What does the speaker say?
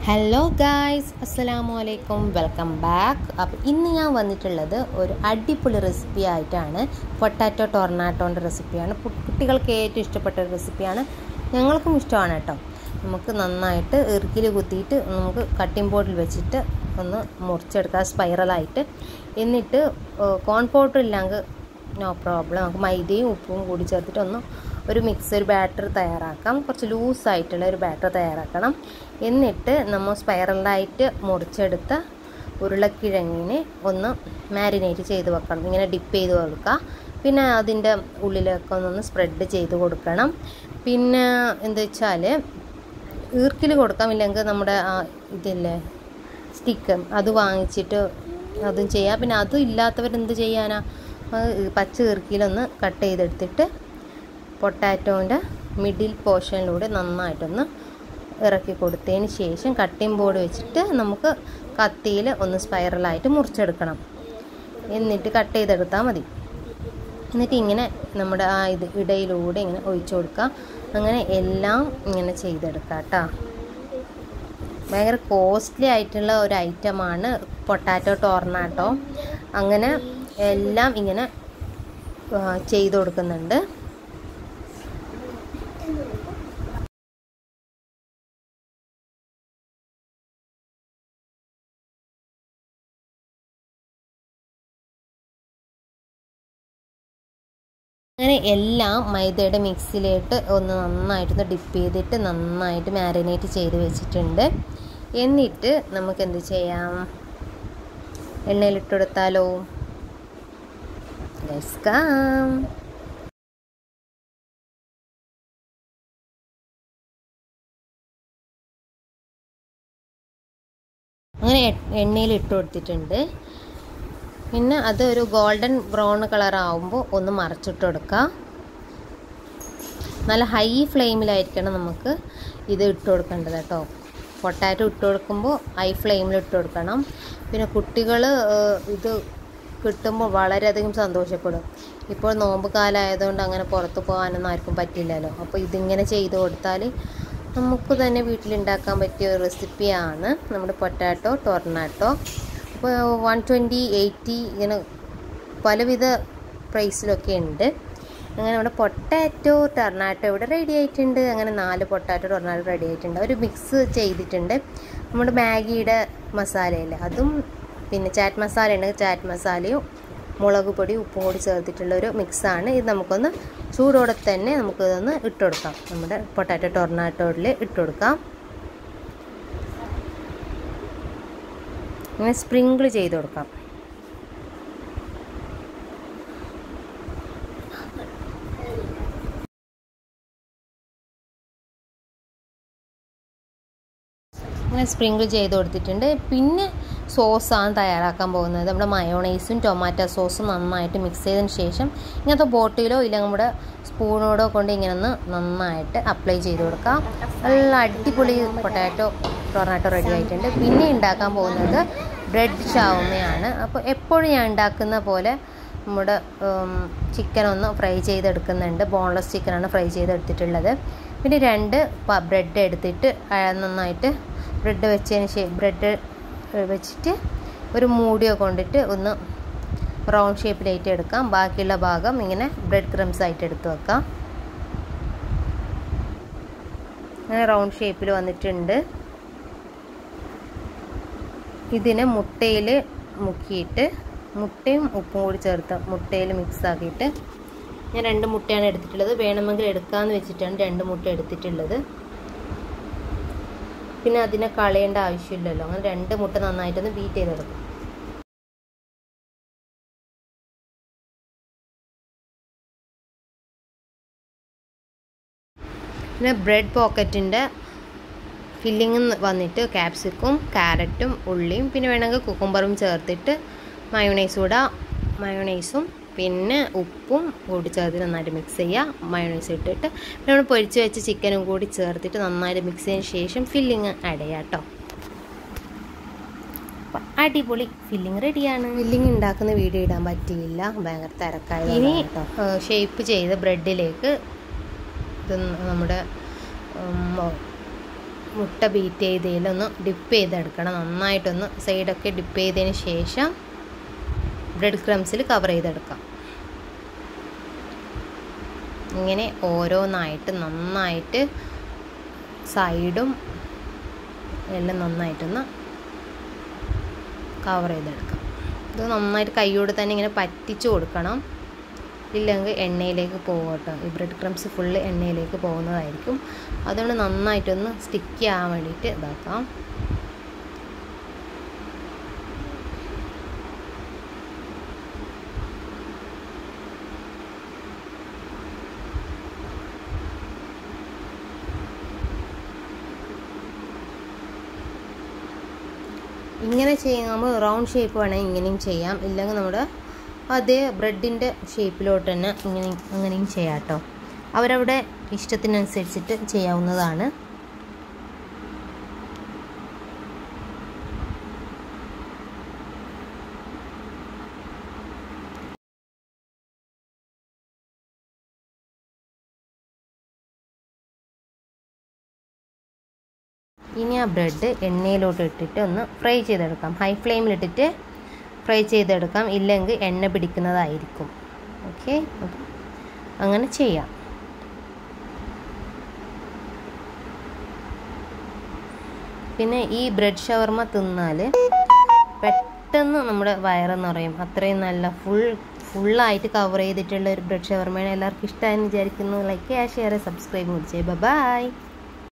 hello guys അസ്സലാമു അലൈക്കും welcome back അപ്പോൾ ഇന്ന് ഞാൻ വന്നിട്ടുള്ളത് ഒരു അടിപൊളി റെസിപ്പി ആയിട്ടാണ് പൊട്ടാറ്റോ ടൊർണാറ്റോൻ്റെ റെസിപ്പിയാണ് കു- കുട്ടികൾക്ക് ഏറ്റവും ഇഷ്ടപ്പെട്ട ഒരു റെസിപ്പിയാണ് ഞങ്ങൾക്കും ഇഷ്ടമാണ് കേട്ടോ നമുക്ക് നന്നായിട്ട് ഇറുക്കിൽ കുത്തിയിട്ട് നമുക്ക് കട്ടിംഗ് ബോർഡിൽ വെച്ചിട്ട് ഒന്ന് മുറിച്ചെടുക്കാം സ്പൈറലായിട്ട് എന്നിട്ട് കോൺ പൗഡർ ഇല്ലെങ്കിൽ നോ പ്രോബ്ലം നമുക്ക് മൈദയും ഉപ്പും കൂടി ചേർത്തിട്ട് ഒന്ന് ഒരു മിക്സ് ഒരു ബാറ്റർ തയ്യാറാക്കാം കുറച്ച് ലൂസായിട്ടുള്ള ഒരു ബാറ്റർ തയ്യാറാക്കണം എന്നിട്ട് നമ്മൾ സ്പൈറലായിട്ട് മുറിച്ചെടുത്ത ഉരുളക്കിഴങ്ങിനെ ഒന്ന് മാരിനേറ്റ് ചെയ്ത് വെക്കണം ഇങ്ങനെ ഡിപ്പ് ചെയ്ത് കൊടുക്കുക പിന്നെ അതിൻ്റെ ഉള്ളിലൊക്കെ ഒന്ന് സ്പ്രെഡ് ചെയ്ത് കൊടുക്കണം പിന്നെ എന്താ വെച്ചാൽ ഈർക്കിൽ കൊടുക്കാം ഇല്ലെങ്കിൽ നമ്മുടെ ആ ഇതില്ലേ സ്റ്റിക്ക് അത് വാങ്ങിച്ചിട്ട് അതും ചെയ്യാം പിന്നെ അതും ഇല്ലാത്തവരെന്ത് ചെയ്യാനാ അത് പച്ച ഈർക്കിലൊന്ന് കട്ട് ചെയ്തെടുത്തിട്ട് പൊട്ടാറ്റോൻ്റെ മിഡിൽ പോർഷനിലൂടെ നന്നായിട്ടൊന്ന് ഇറക്കി കൊടുത്തതിന് ശേഷം കട്ടിംഗ് ബോർഡ് വെച്ചിട്ട് നമുക്ക് കത്തിയിൽ ഒന്ന് സ്പൈറലായിട്ട് മുറിച്ചെടുക്കണം എന്നിട്ട് കട്ട് ചെയ്തെടുത്താൽ മതി എന്നിട്ട് ഇങ്ങനെ നമ്മുടെ ആ ഇത് ഇടയിലൂടെ ഇങ്ങനെ ഒഴിച്ചു കൊടുക്കുക അങ്ങനെ എല്ലാം ഇങ്ങനെ ചെയ്തെടുക്കാം കേട്ടോ ഭയങ്കര കോസ്റ്റ്ലി ആയിട്ടുള്ള ഒരു ഐറ്റമാണ് പൊട്ടാറ്റോ ടോർണാട്ടോ അങ്ങനെ എല്ലാം ഇങ്ങനെ ആ, ചെയ്ത് കൊടുക്കുന്നുണ്ട് അങ്ങനെ എല്ലാം മൈദയുടെ മിക്സിയിലിട്ട് ഒന്ന് നന്നായിട്ടൊന്ന് ഡിപ്പ് ചെയ്തിട്ട് നന്നായിട്ട് മാരിനേറ്റ് ചെയ്ത് വെച്ചിട്ടുണ്ട് എന്നിട്ട് നമുക്ക് എന്ത് ചെയ്യാം എണ്ണയിലിട്ട് കൊടുത്താലോ ലെറ്റ്സ് കം അങ്ങനെ എണ്ണയിൽ ഇട്ട് കൊടുത്തിട്ടുണ്ട് പിന്നെ അത് ഒരു ഗോൾഡൻ ബ്രൗൺ കളർ ആവുമ്പോൾ ഒന്ന് മറച്ചിട്ട് കൊടുക്കുക നല്ല ഹൈ ഫ്ലെയിമിലായിരിക്കണം നമുക്ക് ഇത് ഇട്ട് കൊടുക്കേണ്ടത് കേട്ടോ പൊട്ടാറ്റോ ഇട്ട് കൊടുക്കുമ്പോൾ ഹൈ ഫ്ലെയിമിൽ ഇട്ട് കൊടുക്കണം പിന്നെ കുട്ടികൾ ഇത് കിട്ടുമ്പോൾ വളരെയധികം സന്തോഷപ്പെടും ഇപ്പോൾ നോമ്പ് കാലമായതുകൊണ്ട് അങ്ങനെ പുറത്ത് പോകാനൊന്നും ആർക്കും പറ്റില്ലല്ലോ അപ്പോൾ ഇതിങ്ങനെ ചെയ്ത് കൊടുത്താൽ നമുക്ക് തന്നെ വീട്ടിലുണ്ടാക്കാൻ പറ്റിയ ഒരു റെസിപ്പിയാണ് നമ്മുടെ പൊട്ടാറ്റോ ടൊർണാറ്റോ അപ്പോൾ വൺ ട്വൻറ്റി എയ്റ്റി ഇങ്ങനെ പലവിധ പ്രൈസിലൊക്കെ ഉണ്ട് അങ്ങനെ നമ്മുടെ പൊട്ടാറ്റോ ടൊർണാറ്റോ ഇവിടെ റെഡി ആയിട്ടുണ്ട് അങ്ങനെ നാല് പൊട്ടാറ്റോ ടൊർണാറ്റോ റെഡി ആയിട്ടുണ്ട് ഒരു മിക്സ് ചെയ്തിട്ടുണ്ട് നമ്മുടെ മാഗിയുടെ മസാലയില്ലേ അതും പിന്നെ ചാറ്റ് മസാല ഉണ്ടെങ്കിൽ ചാറ്റ് മസാലയും മുളക് പൊടി ഉപ്പും കൂടി ചേർത്തിട്ടുള്ള ഒരു മിക്സാണ് ഇത് നമുക്കൊന്ന് ചൂടോടെ തന്നെ നമുക്കിതൊന്ന് ഇട്ട് കൊടുക്കാം നമ്മുടെ പൊട്ടാറ്റോ ടൊർണാറ്റോയിൽ ഇട്ട് കൊടുക്കാം ഇങ്ങനെ സ്പ്രിങ്കിൾ ചെയ്ത് കൊടുക്കാം അങ്ങനെ സ്പ്രിങ്കിൾ ചെയ്ത് കൊടുത്തിട്ടുണ്ട് പിന്നെ സോസാണ് തയ്യാറാക്കാൻ പോകുന്നത് നമ്മുടെ മയോണൈസും ടൊമാറ്റോ സോസും നന്നായിട്ട് മിക്സ് ചെയ്തതിന് ശേഷം ഇങ്ങനത്തെ ബോട്ടിലോ ഇല്ലെങ്കിൽ നമ്മുടെ സ്പൂണോടോ കൊണ്ട് ഇങ്ങനെ ഒന്ന് നന്നായിട്ട് അപ്ലൈ ചെയ്ത് കൊടുക്കാം നല്ല അടിപൊളി പൊട്ടാറ്റോ ടൊമാറ്റോ റെഡി ആയിട്ടുണ്ട് പിന്നെ ഉണ്ടാക്കാൻ പോകുന്നത് ബ്രെഡ് ഷാവുമയാണ് അപ്പോൾ എപ്പോഴും ഞാൻ ഉണ്ടാക്കുന്ന പോലെ നമ്മുടെ ചിക്കൻ ഒന്ന് ഫ്രൈ ചെയ്തെടുക്കുന്നുണ്ട് ബോൺലെസ് ചിക്കനാണ് ഫ്രൈ ചെയ്തെടുത്തിട്ടുള്ളത് പിന്നെ രണ്ട് ബ്രെഡ് എടുത്തിട്ട് ആ, നന്നായിട്ട് ബ്രെഡ് വെച്ചതിന് ശേഷം ബ്രെഡ് വെച്ചിട്ട് ഒരു മൂടിയോ കൊണ്ടിട്ട് ഒന്ന് റൗണ്ട് ഷേപ്പിലായിട്ട് എടുക്കാം ബാക്കിയുള്ള ഭാഗം ഇങ്ങനെ ബ്രെഡ് ക്രംസ് ആയിട്ട് എടുത്ത് വെക്കാം അങ്ങനെ റൗണ്ട് ഷേപ്പിൽ വന്നിട്ടുണ്ട് ഇതിനെ മുട്ടയിൽ മുക്കിയിട്ട് മുട്ടയും ഉപ്പും കൂടി ചേർത്ത് മുട്ടയിൽ മിക്സ് ആക്കിയിട്ട് ഞാൻ രണ്ട് മുട്ടയാണ് എടുത്തിട്ടുള്ളത് വേണമെങ്കിൽ എടുക്കാമെന്ന് വെച്ചിട്ടാണ് രണ്ട് മുട്ട എടുത്തിട്ടുള്ളത് പിന്നെ അതിനെ കളയേണ്ട ആവശ്യമില്ലല്ലോ അങ്ങനെ രണ്ട് മുട്ട നന്നായിട്ടൊന്ന് ബീറ്റ് ചെയ്തെടുക്കും പിന്നെ ബ്രെഡ് പോക്കറ്റിൻ്റെ ഫില്ലിങ് വന്നിട്ട് ക്യാപ്സിക്കും ക്യാരറ്റും ഉള്ളിയും പിന്നെ വേണമെങ്കിൽ കുക്കുംബറും ചേർത്തിട്ട് മയോണൈസ് ഇടാം മയോണൈസും പിന്നെ ഉപ്പും കൂടി ചേർത്ത് നന്നായിട്ട് മിക്സ് ചെയ്യുക മയോണൈസ് ഇട്ടിട്ട് പിന്നെ നമ്മൾ പൊരിച്ച് വെച്ച ചിക്കനും കൂടി ചേർത്തിട്ട് നന്നായിട്ട് മിക്സ് ചെയ്തതിന് ശേഷം ഫില്ലിങ് ആഡ് ചെയ്യാം കേട്ടോ അപ്പം അടിപൊളി ഫില്ലിങ് റെഡിയാണ് ഫില്ലിങ് ഉണ്ടാക്കുന്ന വീഡിയോ ഇടാൻ പറ്റിയില്ല ഭയങ്കര തിരക്കായി ഇനി ഷേപ്പ് ചെയ്ത ബ്രെഡിലേക്ക് ഇത് നമ്മുടെ ഉം, മുട്ട ബീറ്റ് ചെയ്തതിലൊന്ന് ഡിപ്പ് ചെയ്തെടുക്കണം നന്നായിട്ടൊന്ന് സൈഡൊക്കെ ഡിപ്പ് ചെയ്തതിന് ശേഷം ബ്രെഡ് ക്രംസിൽ കവർ ചെയ്തെടുക്കാം ഇങ്ങനെ ഓരോന്നായിട്ട് നന്നായിട്ട് സൈഡും എല്ലാം നന്നായിട്ടൊന്ന് കവർ ചെയ്തെടുക്കാം ഇത് നന്നായിട്ട് കൈയോട് തന്നെ ഇങ്ങനെ പറ്റിച്ചു കൊടുക്കണം ഇല്ലെങ്കിൽ എണ്ണയിലേക്ക് പോകും കേട്ടോ ഈ ബ്രെഡ് ക്രംസ് ഫുള്ള് എണ്ണയിലേക്ക് പോകുന്നതായിരിക്കും അതുകൊണ്ട് നന്നായിട്ടൊന്ന് സ്റ്റിക്ക് ആവാൻ വേണ്ടിയിട്ട് ഇതാക്കാം ഇങ്ങനെ ചെയ്യുമ്പോൾ റൗണ്ട് ഷേപ്പ് വേണമെങ്കിൽ ഇങ്ങനെയും ചെയ്യാം ഇല്ലെങ്കിൽ നമ്മുടെ അതേ ബ്രെഡിൻ്റെ ഷേപ്പിലോട്ട് തന്നെ ഇങ്ങനെ അങ്ങനെയും ചെയ്യാം കേട്ടോ അവരവിടെ ഇഷ്ടത്തിനനുസരിച്ചിട്ട് ചെയ്യാവുന്നതാണ് ഇനി ആ ബ്രെഡ് എണ്ണയിലോട്ട് ഇട്ടിട്ട് ഒന്ന് ഫ്രൈ ചെയ്തെടുക്കാം ഹൈ ഫ്ലെയിമിലിട്ടിട്ട് ഫ്രൈ ചെയ്തെടുക്കാം ഇല്ലെങ്കിൽ എണ്ണ പിടിക്കുന്നതായിരിക്കും ഓക്കെ അങ്ങനെ ചെയ്യാം പിന്നെ ഈ ബ്രെഡ് ഷവർമ തിന്നാൽ പെട്ടെന്ന് നമ്മുടെ വയറെന്ന് പറയും അത്രയും നല്ല ഫുൾ ഫുള്ളായിട്ട് കവർ ചെയ്തിട്ടുള്ള ഒരു ബ്രെഡ് ഷവർമയാണ് എല്ലാവർക്കും ഇഷ്ടമായെന്ന് വിചാരിക്കുന്നു ലൈക്ക് ഷെയർ സബ്സ്ക്രൈബ് കൂടി ചെയ്യുക ബൈ